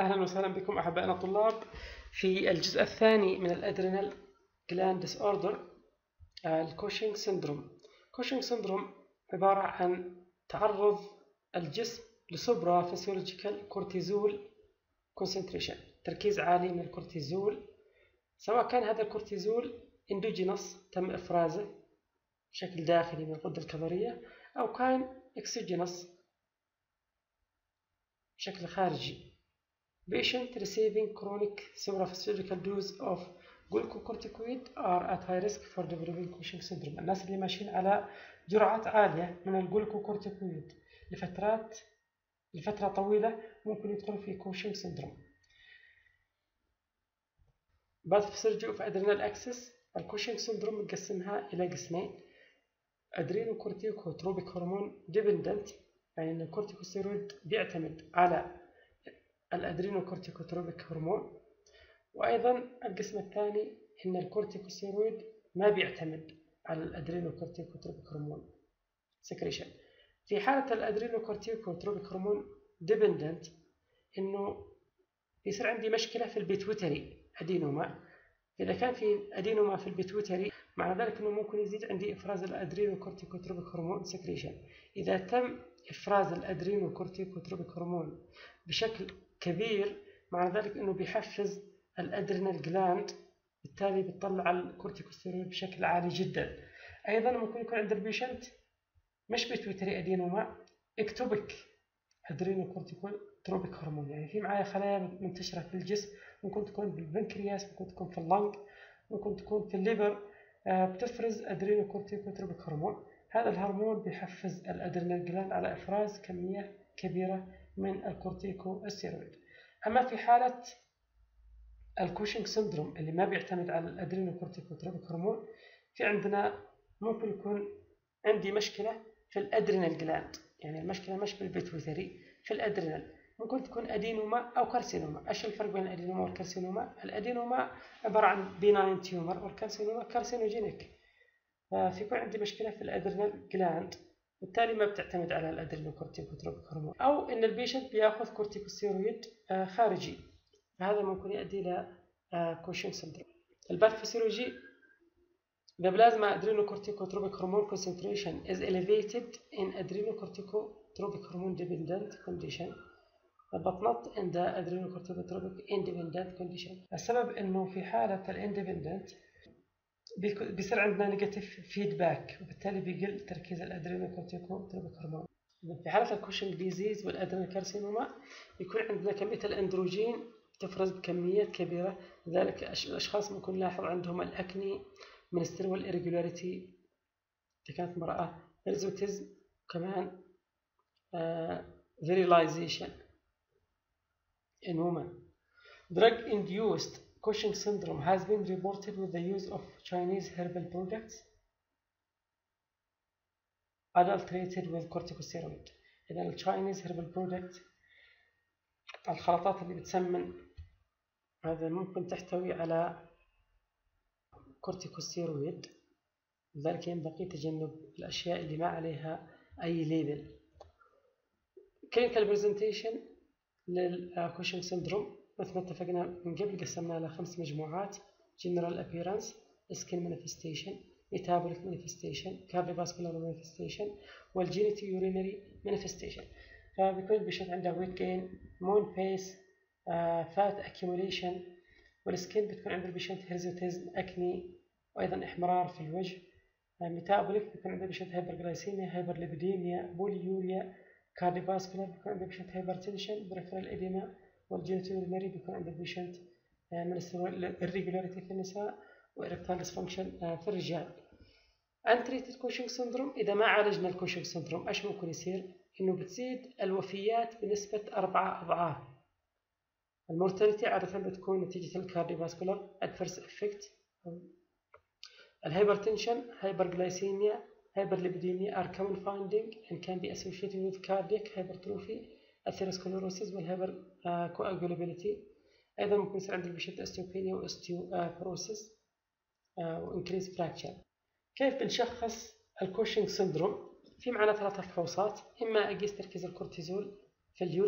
أهلا وسهلا بكم أحبائنا الطلاب في الجزء الثاني من الأدرينال جلاند ديس أوردر الكوشنج سندروم كوشنج سندروم عبارة عن تعرض الجسم لسوبرا فيسيولوجيكال كورتيزول كونسنتريشن تركيز عالي من الكورتيزول سواء كان هذا الكورتيزول اندوجينوس تم إفرازه بشكل داخلي من الغدة الكظرية أو كان اكسوجينوس بشكل خارجي Patient receiving chronic supraphysiological dose of glucocorticoid are at high risk for developing Cushing syndrome. الناس اللي ماشيين على جرعات عالية من الجلوكوكورتيكويد لفترات لفترة طويلة ممكن يدخلوا في كوشنج سندروم. باثوفيسيولوجي اوف ادرينال اكسس الكوشنج سندروم مقسمها إلى قسمين ادرينوكورتيكوتروبيك هرمون ديبندنت يعني ان الكورتيكوستيرويد بيعتمد على الأدرينوكورتيكوتروبيك هرمون وأيضا القسم الثاني إن الكورتيكوستيرويد ما بيعتمد على الأدرينوكورتيكوتروبيك هرمون سكريشن في حالة الأدرينوكورتيكوتروبيك هرمون ديبندنت إنه بيصير عندي مشكلة في البيتويتري أدينوما إذا كان في أدينوما في البيتويتري مع ذلك إنه ممكن يزيد عندي إفراز الأدرينوكورتيكوتروبيك هرمون سكريشن إذا تم إفراز الأدرينوكورتيكوتروبيك هرمون بشكل كبير مع ذلك انه بيحفز الادرينال جلاند بالتالي بتطلع الكورتيكوستيرويد بشكل عالي جدا ايضا ممكن يكون عند البيشنت مش بيتويتري ادينوما اكتوبيك ادرينوكورتيكوتروبيك هرمون يعني في معايا خلايا منتشره في الجسم ممكن تكون بالبنكرياس ممكن تكون في اللنج ممكن تكون في الليبر آه، بتفرز ادرينوكورتيكوتروبيك هرمون هذا الهرمون بيحفز الادرينال جلاند على افراز كميه كبيره من الكورتيكوستيرويد أما في حالة الكوشنج سندروم اللي ما بيعتمد على الأدرينوكورتيكوتروبيك هرمون في عندنا ممكن يكون عندي مشكلة في الأدرينال جلاند يعني المشكلة مش بالبيتويتري في الأدرينال ممكن تكون أدينوما أو كارسينوما إيش الفرق بين الأدينوما والكارسينوما الأدينوما عبارة عن بيناين تيومر والكارسينوما كارسينوجينيك فيكون عندي مشكلة في الأدرينال جلاند بالتالي ما بتعتمد على الادرينوكورتيكوتروبيك هرمون او ان البيشنت بياخذ كورتيكوستيرويد آه، خارجي فهذا ممكن يؤدي الى كوشن سندروم الباثوفيسيولوجي The plasma adrenocorticotropic hormone concentration is elevated in adrenocorticotropic hormone dependent condition but not in the adrenocorticotropic independent condition. السبب انه في حالة الاندبندنت بيصير عندنا نيجاتيف فيدباك وبالتالي بيقل تركيز الادرينوكورتيكوتروبيك هرمون في حالة الكوشنج ديزيز والادرينوكارسينوما يكون عندنا كمية الاندروجين تفرز بكميات كبيرة لذلك الأشخاص ممكن نلاحظ عندهم الأكني منسترول irregularity إذا كانت امرأة هيرزوتيزم كمان virilization in women drug induced Cushing syndrome has been reported with the use of Chinese herbal products adulterated with corticosteroid إذا التشاينيز herbal product الخلطات اللي بتسمن هذا ممكن تحتوي على كورتيكوستيرويد لذلك ينبغي تجنب الأشياء اللي ما عليها أي ليبل clinical presentation للكوشنج syndrome مثل ما اتفقنا من قبل قسمنا على خمس مجموعات General Appearance Skin Manifestation Metabolic Manifestation Cardiovascular Manifestation والجينيتي يورينري Manifestation فبيكون البيشنت عنده ويت جين مون بيس فات اكيوميليشن والسكين بتكون عند البيشنت هيرزوتيزم اكني وايضا احمرار في الوجه ميتابوليك بيكون عند البيشنت هايبرجلايسيميا هايبرليبيديميا بوليوريا كارديوفاسكولار بيكون عند البيشنت هايبرتنشن بريفرال اديما والجينيتورينري بيكون عند البيشنت من الريجولاريتي في النساء وإركتال ديسفانكشن في الرجال انتريتد كوشنج سندروم إذا ما عالجنا الكوشنج سندروم إيش ممكن يصير؟ إنه بتزيد الوفيات بنسبة أربعة أضعاف المورتاليتي عادة بتكون نتيجة الكارديوفاسكولار ادفيرس افكت الهايبرتنشن هايبرجلايسيميا hyperlipidemia are common finding and can be associated with cardiac hypertrophy الثيروسكلوروسيس والهايبر كواجولابيلتي ايضا ممكن يصير عند البيشنت استيوبينيا واستيوبروسيس وانكريز فراكشر كيف بنشخص الكوشنج سندروم في معنا ثلاثة فحوصات اما اقيس تركيز الكورتيزول في اليورين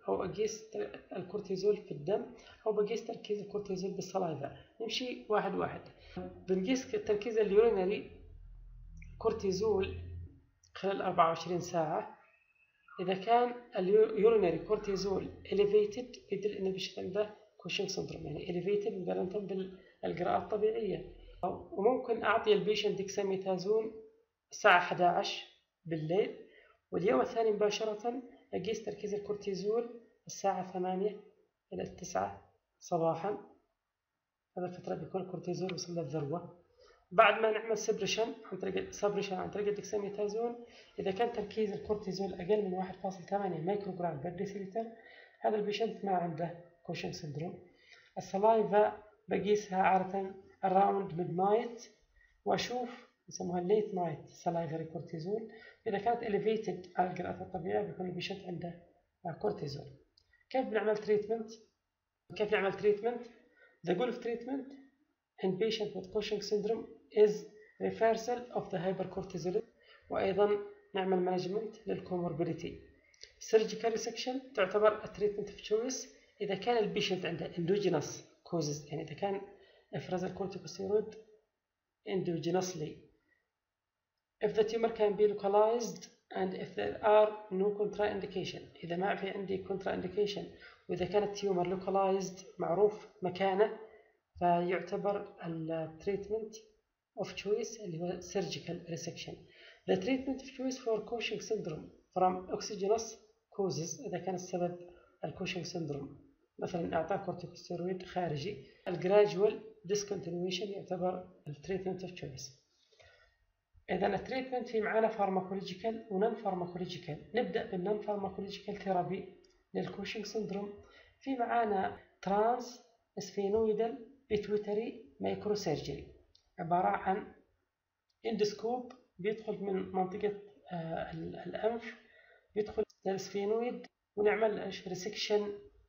أو أقيس الكورتيزول في الدم أو بقيس تركيز الكورتيزول بالصلايفة نمشي واحد واحد بنقيس تركيز اليورينري كورتيزول خلال 24 ساعة إذا كان اليورينري كورتيزول elevated يدل إن البشر عنده كوشنج سندروم يعني elevated مقارنة بالقراءة الطبيعية وممكن أعطي البيشنت ديكساميثازون الساعة 11 بالليل واليوم الثاني مباشرة أقيس تركيز الكورتيزول الساعة 8 إلى 9 صباحا هذا الفترة بيكون الكورتيزول وصل للذروة بعد ما نعمل سبريشن عن طريق سبريشن عن طريق الدكساميثازون إذا كان تركيز الكورتيزول أقل من 1.8 مايكروغرام بر ديسيلتر هذا البيشنت ما عنده كوشن سندروم السلايفا بقيسها عادة around midnight وأشوف يسموها late night salivary cortisol إذا كانت elevated على القراءة الطبيعية بيكون البيشنت عنده كورتيزول كيف بنعمل تريتمنت؟ كيف نعمل تريتمنت؟ The goal of treatment in patient with Cushing syndrome is reversal of the hypercortisolism وأيضا نعمل مانجمنت للكوموربيديتي surgical resection تعتبر التريتمنت of choice إذا كان البيشنت عنده endogenous causes يعني إذا كان إفراز الكورتيكوستيرويد endogenously if the tumor can be localized and if there are no contraindication إذا ما في عندي contraindication وإذا كانت التيومر localized معروف مكانه فيعتبر التريتمنت of choice اللي هو surgical resection. The treatment of choice for Cushing syndrome from exogenous causes إذا كان السبب الكوشنج syndrome مثلا إعطاء كورتيكوستيرويد خارجي الجراجوال discontinuation يعتبر التريتمنت of choice. إذا التريتمنت في معانا فارماكولوجيكال ونون فارماكولوجيكال نبدأ بالنون فارماكولوجيكال ثيرابي للكوشنج سندروم في معانا ترانس سفينويدال بيتويتري مايكرو سيرجري عبارة عن اندسكوب بيدخل من منطقة آه الأنف بيدخل للسفينويد ونعمل ايش ريسكشن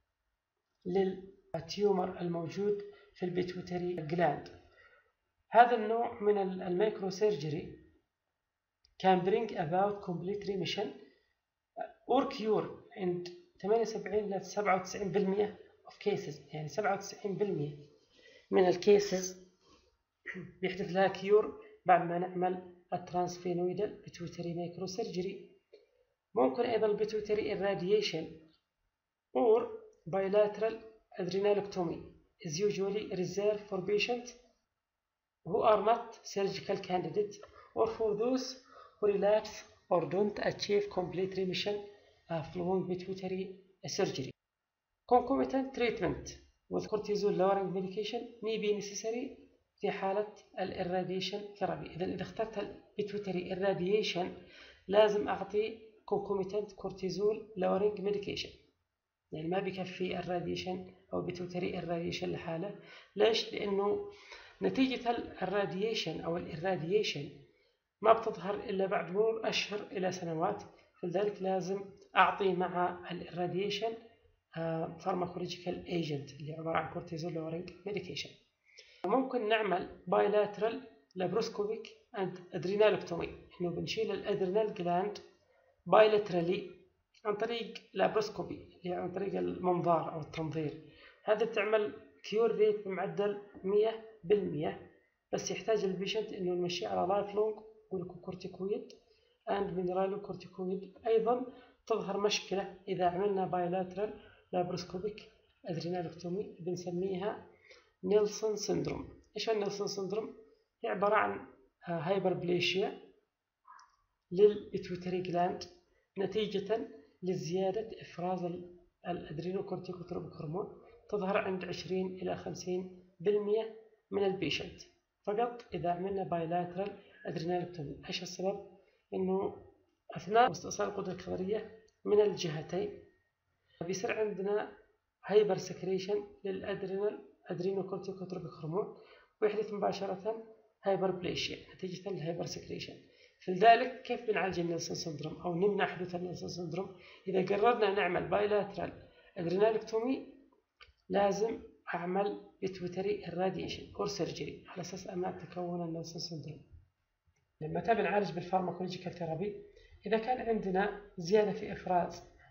للتيومر الموجود في البيتويتري جلاند هذا النوع من المايكرو سيرجري can bring about complete remission or cure in 78 ل 97% of cases يعني 97% من الكيسز بيحدث لها كيور بعد ما نعمل الترانسفينويدال بيتويتري مايكرو سيرجري ممكن ايضا البيتويتري irradiation or bilateral adrenalectomy is usually reserved for patients who are not surgical candidates or for those who relapse or don't achieve complete remission following pituitary surgery. Concomitant treatment with cortisol lowering medication may be necessary في حالة الإراديشن ثيرابي إذا إذا اخترت البيتويتري إراديشن لازم أعطي concomitant كورتيزول lowering medication يعني ما بيكفي الراديشن أو بيتويتري الراديشن لحاله ليش؟ لأنه نتيجة الراديشن أو الإراديشن ما بتظهر إلا بعد مرور أشهر إلى سنوات فلذلك لازم أعطي مع الإراديشن فارماكولوجيكال ايجنت اللي عبارة عن كورتيزول لورينج ميديكيشن ممكن نعمل بايلاترال لابروسكوبيك اند ادرينالكتومي انه بنشيل الادرينال جلاند بايلاترالي عن طريق لابروسكوبي اللي عن طريق المنظار او التنظير هذا بتعمل كيور ريت بمعدل 100% بس يحتاج البيشنت انه نمشيه على لايف لونج جلوكوكورتيكويد اند مينرالو كورتيكويد ايضا تظهر مشكله اذا عملنا بايلاترال لابروسكوبيك ادرينالكتومي بنسميها نيلسون سندروم ايش النيلسون سندروم هي عباره عن هايبربليشيا للبيتويتري جلاند نتيجة لزيادة إفراز الأدرينوكورتيكوتروبيك هرمون تظهر عند 20 إلى 50% من البيشنت فقط إذا عملنا بايلاترال أدرينالكتومي إيش السبب؟ إنه أثناء استئصال القدرة الكظرية من الجهتين بيصير عندنا هايبر سكريشن للأدرينال أدرينوكورتيكوتروبيك هرمون ويحدث مباشرة هايبربليشيا نتيجة الهايبر سكريشن فلذلك كيف بنعالج النيلسون سندروم أو نمنع حدوث النيلسون سندروم إذا قررنا نعمل بايلاترال أدرينالكتومي لازم أعمل بيتويتري الراديشن أور سيرجري على أساس أمنع تكون النيلسون سندروم لما تبي نعالج بالفارماكولوجيكال ثيرابي إذا كان عندنا زيادة في إفراز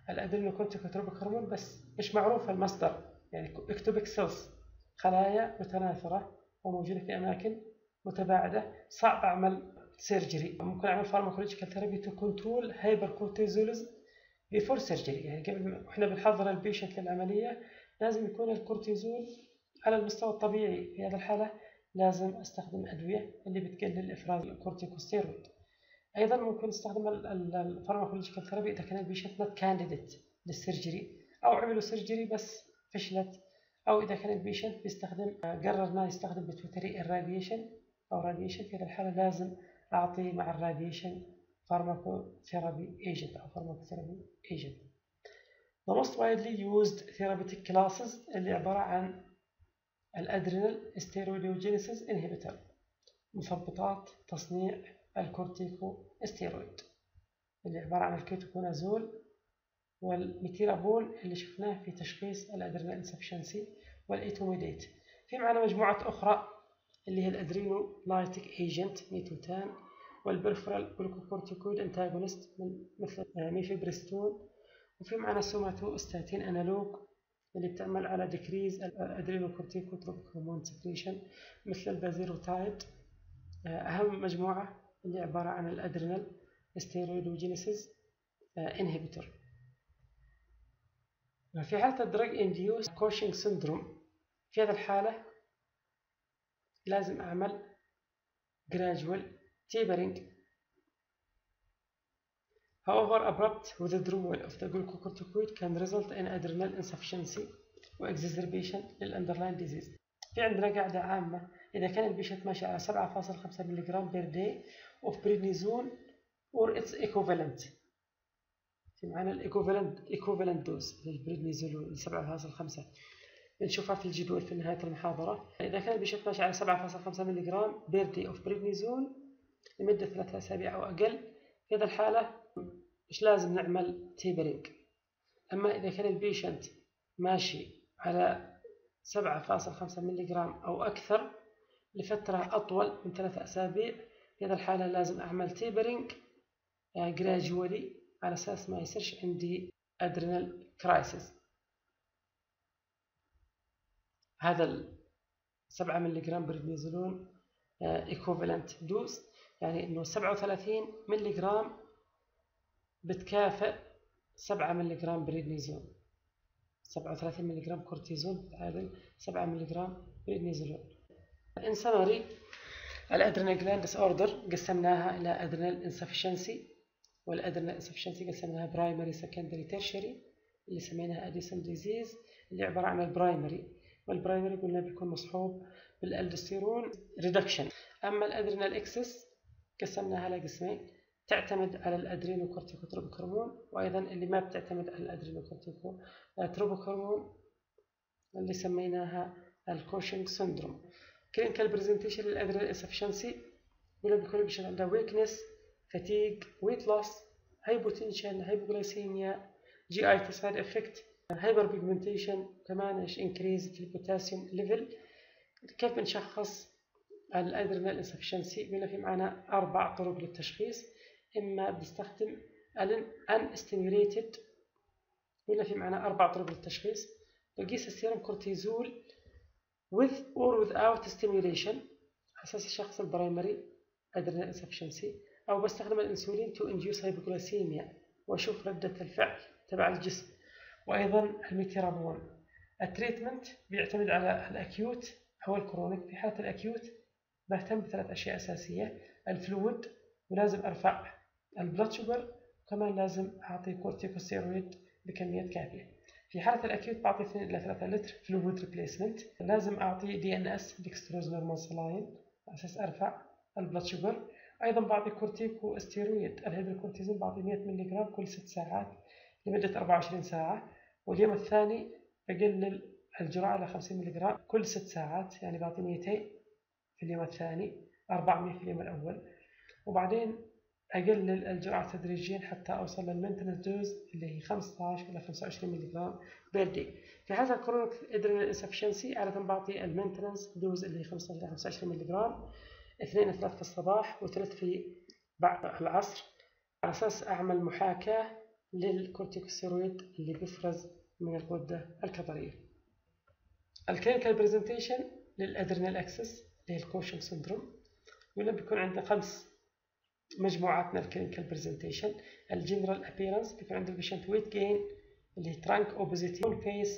الادرينوكورتيكوتروبيك هرمون بس مش معروف المصدر يعني اكتوبيك سيلز خلايا متناثرة وموجودة في أماكن متباعدة صعب أعمل سيرجري ممكن أعمل فارماكولوجيكال ثيرابي تو كنترول هايبر كورتيزولز بيفور سيرجري يعني قبل واحنا بنحضر البيشنت للعملية لازم يكون الكورتيزول على المستوى الطبيعي في هذه الحالة لازم استخدم أدوية اللي بتقلل إفراز الكورتيكوستيرويد أيضا ممكن استخدم الفارماكولوجيكال ثيرابي إذا كان البيشنت نوت كانديديت للسيرجري أو عملوا سيرجري بس فشلت أو إذا كان البيشنت بيستخدم قرر ما يستخدم بتوتري الراديشن أو راديشن في هذه الحالة لازم أعطي مع الراديشن فارماكوثيرابي ايجنت أو فارماكوثيرابي ايجنت The most widely used therapeutic classes اللي عبارة عن الادرينال ستيرويدوجينيسيس انهبيتور مثبطات تصنيع الكورتيكو استيرويد اللي عبارة عن الكيتوكونازول والميتيرابول اللي شفناه في تشخيص الادرينال انسفشنسي والايتوميديت في معنا مجموعة أخرى اللي هي الادرينو لايتيك ايجنت ميتوتان والبرفرال جلوكوكورتيكويد انتاجونست مثل ميفيبرستون وفي معنا سوماتو انالوج اللي بتعمل على ديكريز الادرينوكورتيكوتروبيك هرمون سكريشن مثل البازيروتايد أهم مجموعة اللي عبارة عن الادرينال ستيرويدوجينيسيس انهبيتور في حالة الدرج انديوس كوشنج سندروم في هذه الحالة لازم أعمل gradual tapering However, abrupt withdrawal of the glucocorticoid can result in adrenal insufficiency exacerbation للunderlying disease. في عندنا قاعدة عامة إذا كان البيشنت ماشي على 7.5 ملغ بير داي of prednisone or its equivalent في معنا الايكوفالنت ايكوفالنت دوز للبريدنيزولون 7.5 بنشوفها في الجدول في نهاية المحاضرة إذا كان البيشنت ماشي على 7.5 ملغ بير دي أوف بريدنيزون لمدة ثلاثة أسابيع أو أقل في هذه الحالة مش لازم نعمل تيبرينج أما إذا كان البيشنت ماشي على 7.5 ملغ أو أكثر لفترة أطول من ثلاثة أسابيع في هذه الحالة لازم أعمل تيبرينج جراجولي على أساس ما يصيرش عندي أدرينال كرايسيس هذا ال 7 ملغ بريدنيزولون ايكوفالنت دوز يعني انه 37 ملغ بتكافئ 7 ملغ بريدنيزون 37 ملغ كورتيزون بتعادل 7 ملغ بريدنيزولون ان سمري الادرينال جلاند ديس اوردر قسمناها الى ادرينال انسفشنسي والادرينال انسفشنسي قسمناها برايمري سكندري تيرشري اللي سميناها اديسون ديزيز اللي عباره عن البرايمري والبرايمري قلنا بيكون مصحوب بالالدوستيرون ريدكشن اما الادرينال اكسس قسمناها لقسمين تعتمد على الادرينوكورتيكوتروبيك هرمون وايضا اللي ما بتعتمد على الادرينوكورتيكوتروبيك هرمون اللي سميناها الكوشنج سندروم كلينيكال برزنتيشن للادرينال انسفشنسي يقول بيكون البيشنت عنده ويكنس فاتيج ويت لوس هايبوتنشن هايبوغلايسيميا جي اي تي سايد افكت هايبر بيجمنتيشن كمان ايش انكريز في البوتاسيوم ليفل كيف بنشخص الادرينال انسفشنسي قلنا في معنا اربع طرق للتشخيص اما بنستخدم ان ستيميوليتد قلنا في معنا اربع طرق للتشخيص بقيس السيرم كورتيزول with or without stimulation اساس الشخص البرايمري adrenal insufficiency او بستخدم الانسولين to induce hypoglycemia واشوف ردة الفعل تبع الجسم وايضا الميتيرابون التريتمنت بيعتمد على الاكيوت او الكرونيك في حالة الاكيوت بهتم بثلاث اشياء اساسية الفلويد ولازم ارفع البلاد شوجر وكمان لازم اعطي كورتيكوستيرويد بكميات كافية في حالة الأكيوت بعطي 2 إلى 3 لتر فلويد ريبليسمنت لازم أعطي دي إن إس ديكستروز نورمال سلاين على أساس أرفع البلاد شوجر أيضا بعطي كورتيكو استيرويد الهيدروكورتيزون بعطي 100 ملغ كل 6 ساعات لمدة 24 ساعة واليوم الثاني بقلل الجرعة إلى 50 ملغ كل 6 ساعات يعني بعطي 200 في اليوم الثاني 400 في اليوم الأول وبعدين أقلل الجرعة تدريجيا حتى أوصل للمنتنس دوز اللي هي 15 إلى 25 ملغ بير دي في حالة الكرونيك ادرينال انسفشنسي عادة بعطي المينتنس دوز اللي هي 15 إلى 25 ملغ اثنين ثلاث في الصباح وثلاث في بعد العصر على أساس أعمل محاكاة للكورتيكوستيرويد اللي بيفرز من الغدة الكظرية الكلينيكال برزنتيشن للادرينال اكسس اللي هي الكوشن سندروم ولا بيكون عندنا خمس مجموعات من الكلينيكال برزنتيشن الجنرال ابيرنس بيكون عند البيشنت ويت جين اللي هي ترانك اوبوزيتي فيس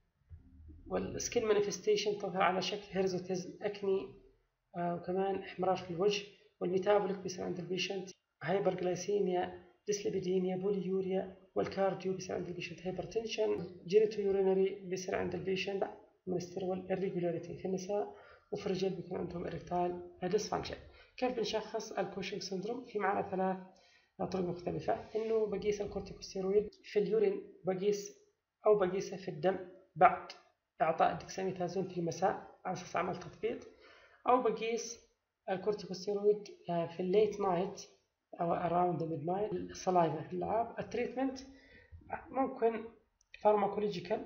والسكين مانيفستيشن تظهر على شكل هيرزوتيزم اكني آه وكمان احمرار في الوجه والميتابوليك بيصير عند البيشنت هايبرجلايسيميا ديسليبيديميا بوليوريا والكارديو بيصير عند البيشنت هايبرتنشن جينيتو يورينري بيصير عند البيشنت منسترول irregularity في النساء وفي الرجال بيكون عندهم اريكتايل ديسفانكشن كيف بنشخص الكوشنج سندروم في معنا ثلاث طرق مختلفة انه بقيس الكورتيكوستيرويد في اليورين بقيس او بقيسه في الدم بعد اعطاء الدكساميثازون في المساء على اساس اعمل تطبيق او بقيس الكورتيكوستيرويد آه، في الليت نايت او اراوند ميد نايت الصلايفة في اللعاب التريتمنت ممكن فارماكولوجيكال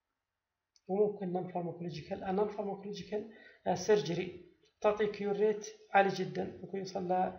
وممكن نون فارماكولوجيكال النون فارماكولوجيكال سيرجري تعطي كيور ريت عالي جدا ممكن يوصل ل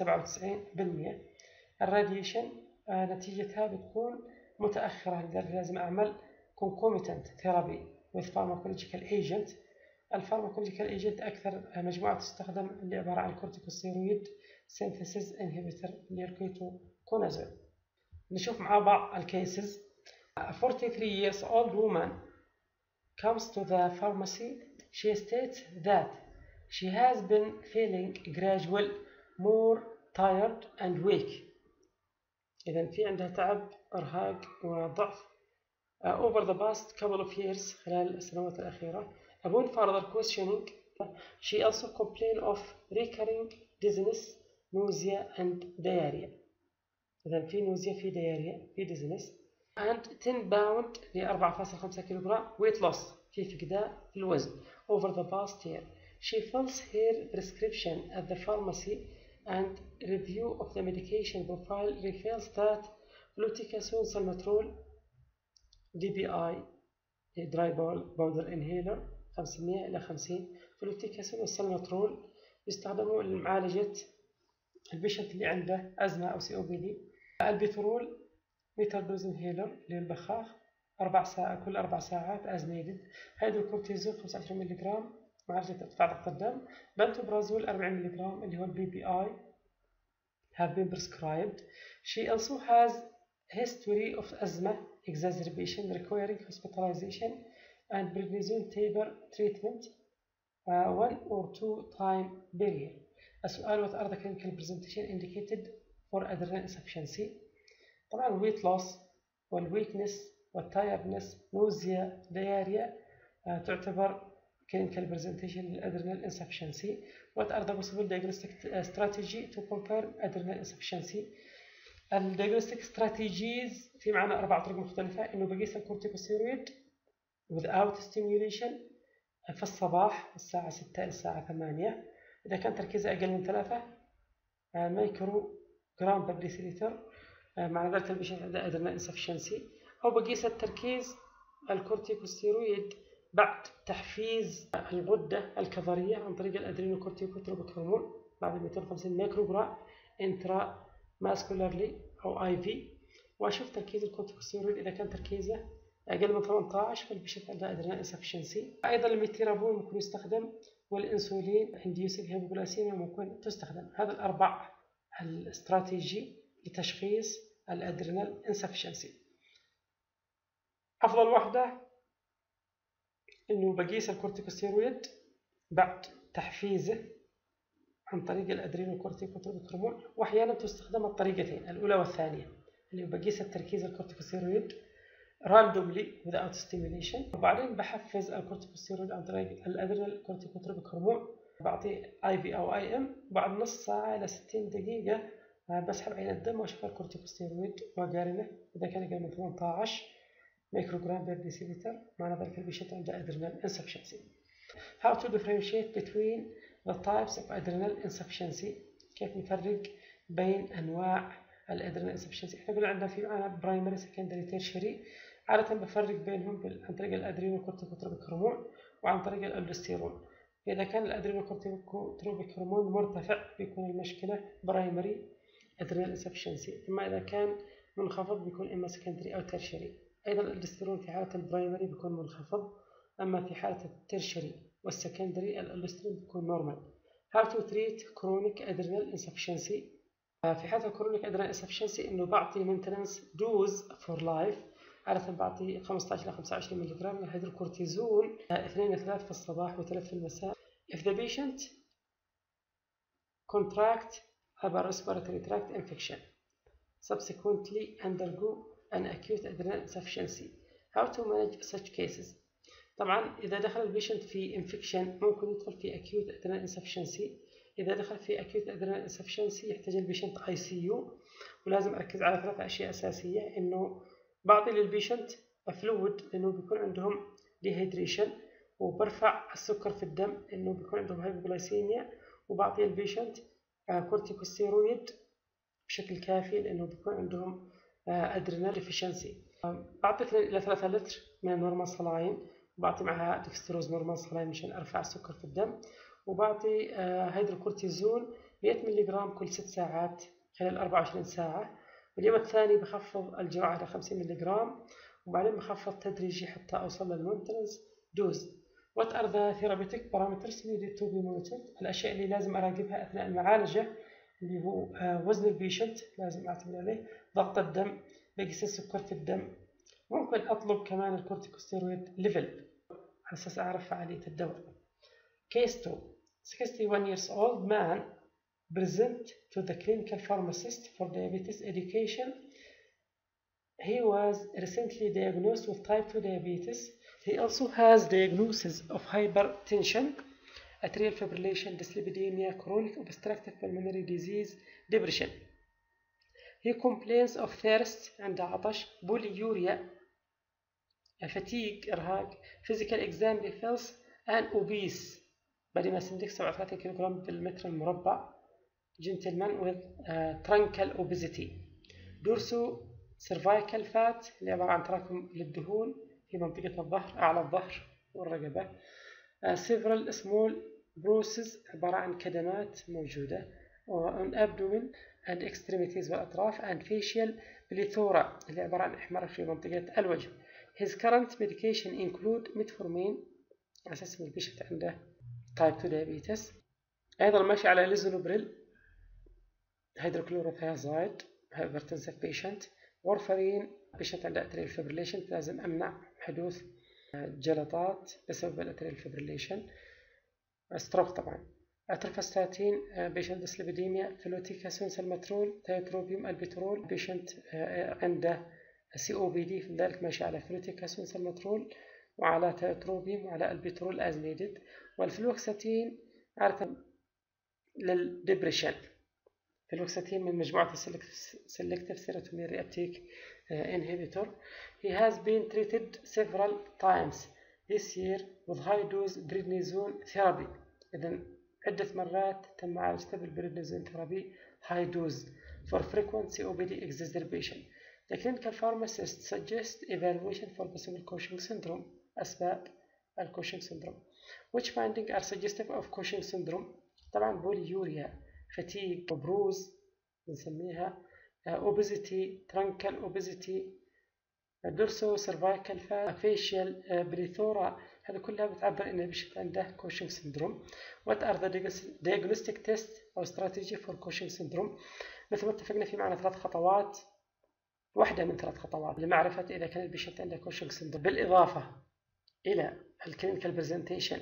97% الراديشن آه، نتيجتها بتكون متأخرة لذلك لازم أعمل concomitant therapy with pharmacological agent الفارماكولوجيكال ايجنت أكثر مجموعة تستخدم اللي عبارة عن كورتيكوستيرويد سينثيسيس انهبيتور اللي الكيتوكونازول نشوف مع بعض الكيسز 43 years old woman comes to the pharmacy she states that she has been feeling gradual more tired and weak إذا في عندها تعب إرهاق وضعف uh, over the past couple of years خلال السنوات الأخيرة upon further questioning she also complained of recurring dizziness nausea and diarrhea إذا في نوزيا في diarrhea في dizziness and 10 pound ل 4.5 كيلوغرام weight loss في فقدان في الوزن over the past year she fills her prescription at the pharmacy and review of the medication profile reveals that fluticasone salmeterol DPI dry powder inhaler 500 إلى 50 فلوتيكاسون والسلمترول يستخدموا لمعالجة البيشنت اللي عنده أزمة أو سي أو بي دي البيترول متر دوز انهيلر للبخاخ أربع ساعات كل أربع ساعات as needed هيدروكورتيزون 25 ملغ معالجة ارتفاع ضغط الدم بنتوبرازول 40 ملغ اللي هو البي بي اي have been prescribed she also has history of asthma exacerbation requiring hospitalization and prednisone taper treatment uh, one or two time period السؤال what are the clinical presentation indicated for adrenal insufficiency طبعا weight loss والويكنس والتايرنس نوزيا دياريا تعتبر clinical presentation للadrenal insufficiency what are the possible diagnostic strategy to confirm adrenal insufficiency الديagnostic strategies في معنا أربع طرق مختلفة إنه بقيس الكورتيكوستيرويد without stimulation في الصباح الساعة 6 إلى الساعة 8 إذا كان تركيزه أقل من 3 مايكرو جرام بر ديسيلتر مع ذلك البيشنت عنده adrenal insufficiency أو بقيس التركيز الكورتيكوستيرويد بعد تحفيز الغدة الكظرية عن طريق الأدرينوكورتيكوتروبيك هرمون بعد 250 ميكروغرام انترا ماسكولارلي أو اي في وأشوف تركيز الكورتيكوستيرويد إذا كان تركيزه أقل من 18 فالبيشنت عنده أدرينال انسفشنسي أيضا الميتيرابون ممكن يستخدم والإنسولين انديوسيك هيبوغلاسيميا ممكن تستخدم هذا الأربع الاستراتيجي لتشخيص الأدرينال انسفشنسي أفضل واحدة إنه بقيس الكورتيكوستيرويد بعد تحفيزه عن طريق الأدرينوكورتيكوتروبيك هرمون وأحيانا تستخدم الطريقتين الأولى والثانية اللي بقيس التركيز الكورتيكوستيرويد randomly without stimulation وبعدين بحفز الكورتيكوستيرويد عن طريق الأدرينال كورتيكوتروبيك هرمون بعطيه اي في او اي ام بعد نص ساعة إلى 60 دقيقة بسحب عين الدم واشوف الكورتيكوستيرويد وأقارنه إذا كان أقل من 18 ميكروغرام بير ديسيلتر معنى ذلك البيشنت عنده adrenal insufficiency. How to differentiate between the types of adrenal insufficiency كيف نفرق بين أنواع الادرينال insufficiency احنا قلنا عندنا في معنا برايمري سكندري تيرشري عادة بفرق بينهم عن طريق الادرينوكورتيكوتروبيك هرمون وعن طريق الالدوستيرون إذا كان الادرينوكورتيكوتروبيك هرمون مرتفع بيكون المشكلة برايمري adrenal insufficiency أما إذا كان منخفض بيكون إما سكندري أو ترشري أيضا الألدسترون في حالة البرايمري بيكون منخفض أما في حالة الترشري والسكندري الألدسترون بيكون نورمال How to treat chronic adrenal insufficiency في حالة الكرونيك adrenal insufficiency إنه بعطي maintenance dose for life عادة بعطي 15 إلى 25 ملغ من الهيدروكورتيزون 2 3 في الصباح و3 في المساء If the patient contract upper respiratory tract infection subsequently undergo an acute adrenal insufficiency how to manage such cases طبعا إذا دخل البيشنت في انفكشن ممكن يدخل في acute adrenal insufficiency إذا دخل في acute adrenal insufficiency يحتاج البيشنت اي سي يو ولازم أركز على ثلاث أشياء أساسية إنه بعطي للبيشنت فلويد لأنه بيكون عندهم dehydration وبرفع السكر في الدم إنه بيكون عندهم هايبوغلايسيميا وبعطي البيشنت كورتيكوستيرويد بشكل كافي لأنه بيكون عندهم ادرينال ديفيشنسي بعطي 2 إلى 3 لتر من النورمال صلاين وبعطي معها دكستروز نورمال صلاين مشان أرفع السكر في الدم وبعطي هيدروكورتيزون 100 ملغ كل 6 ساعات خلال 24 ساعة واليوم الثاني بخفض الجرعة إلى 50 ملغ وبعدين بخفض تدريجي حتى أوصل للمونتنس دوز What are the therapeutic parameters needed to be monitored؟ الأشياء اللي لازم أراقبها أثناء المعالجة اللي هو وزن البيشنت لازم أعتمد عليه ضغط الدم بقيس السكر في الدم ممكن أطلب كمان الكورتيكوستيرويد ليفل على أساس أعرف فعالية الدواء Case 2 61 years old man present to the clinical pharmacist for diabetes education he was recently diagnosed with type 2 diabetes he also has diagnosis of hypertension atrial fibrillation dyslipidemia chronic obstructive pulmonary disease depression he complains of thirst and عطش polyuria fatigue إرهاق physical exam reveals an obese body mass index 37 كيلوغرام بالمتر المربع gentleman with uh, truncal obesity dorso cervical fat اللي عبارة عن تراكم للدهون في منطقة الظهر أعلى الظهر والرقبة uh, several small bruises عبارة عن كدمات موجودة on abdomen and extremities والأطراف and facial plethora اللي عبارة عن إحمرار في منطقة الوجه his current medication include metformin على أساس إن البيشنت عنده type 2 diabetes أيضا ماشي على ليزونوبريل هيدروكلوروثيازايد hypertensive patient وارفرين بيشنت عنده اتريال فيبريليشن لازم أمنع حدوث جلطات بسبب الاتريال فيبريليشن ستروك طبعا اترفاستاتين بيشنت ديسليبيديميا فلوتيكاسون سلمترول تيوتروبيوم البترول بيشنت عنده سي او بي دي في ذلك ماشي على فلوتيكاسون سلمترول وعلى تيوتروبيوم وعلى البترول از نيدد والفلوكساتين عادة للدبريشن فلوكساتين من مجموعة selective serotonin reuptake uh, inhibitor he has been treated several times this year with high dose prednisone therapy إذا عدة مرات تم معالجته بالبريدنيزون ثيرابي high dose for frequent COPD exacerbation The clinical pharmacist suggests evaluation for possible Cushing syndrome أسباب الكوشنج syndrome which findings are suggestive of Cushing syndrome طبعا بوليوريا فتيج بروز بنسميها obesity truncal obesity dorso cervical facial plethora هذه كلها بتعبر ان البيشنت عنده كوشنج سندروم what are the diagnostic tests او strategy for Cushing syndrome مثل ما اتفقنا في معنا ثلاث خطوات واحدة من ثلاث خطوات لمعرفة إذا كان البيشنت عنده كوشنج سندروم بالإضافة إلى الكلينيكال برزنتيشن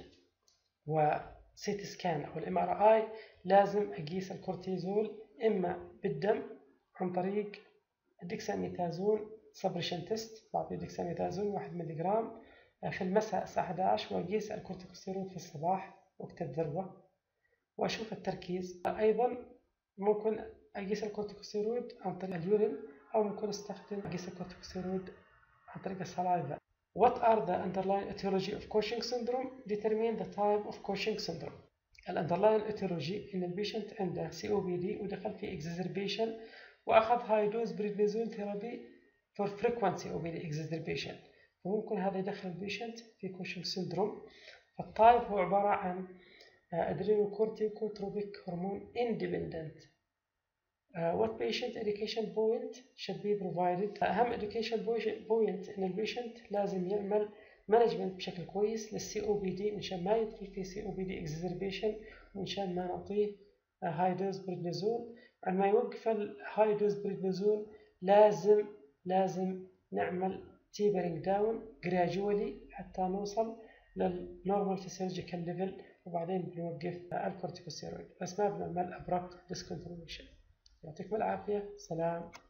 وسيتي سكان أو الام ار اي لازم أقيس الكورتيزول إما بالدم عن طريق الدكساميتازون سبريشن تيست بعطي دكساميتازون 1 ملغ في المساء الساعة 11 وأقيس الكورتيكوستيرويد في الصباح وقت الذروة وأشوف التركيز أيضا ممكن أقيس الكورتيكوستيرويد عن طريق اليورين أو ممكن أستخدم أقيس الكورتيكوستيرويد عن طريق السلايفا What are the underlying etiology of Cushing syndrome? Determine the type of Cushing syndrome. الأندرلاين etiology إن البيشنت عنده COPD ودخل في exacerbation وأخذ high dose prednisone therapy for frequent COPD exacerbation فممكن هذا يدخل البيشنت في Cushing syndrome فالتايب هو عبارة عن adrenocorticotropic hormone independent Uh, what patient education point should be provided أهم education point إن البيشنت لازم يعمل مانجمنت بشكل كويس للسي او بي دي مشان ما يدخل في سي او بي دي اكزربيشن ومشان ما نعطيه هاي دوز بريدنيزون عندما يوقف الهاي دوز بريدنيزون لازم لازم نعمل تيبرينج داون جراجولي حتى نوصل للنورمال فيسيولوجيكال ليفل وبعدين بنوقف الكورتيكوستيرويد بس ما بنعمل ابرابت ديسكونتينيوشن يعطيكم العافيه سلام